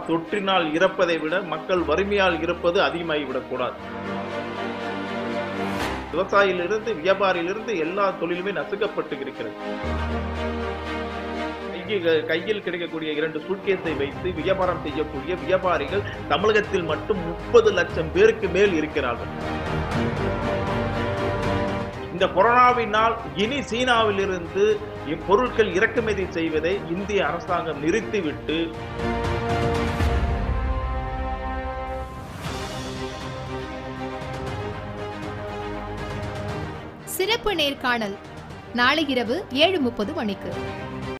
தொற்றினால் இறப்பதை விட மக்கள் வறுமையால் இருப்பது அதிகமாகிவிடக்கூடாது விவசாயியிலிருந்து வியாபாரியிலிருந்து எல்லா தொழிலுமே நசுக்கப்பட்டு இருக்கிறது கையில் கையில் கிடைக்கக்கூடிய இரண்டு சூட்கேஸை வைத்து வியாபாரம் செய்யக்கூடிய வியாபாரிகள் தமிழகத்தில் மட்டும் முப்பது லட்சம் பேருக்கு மேல் இருக்கிறார்கள் இந்த கொரோனாவினால் இனி சீனாவிலிருந்து பொருட்கள் இறக்குமதி செய்வதை இந்திய அரசாங்கம் நிறுத்திவிட்டு சிறப்பு நேர்காணல் நாளை இரவு ஏழு முப்பது மணிக்கு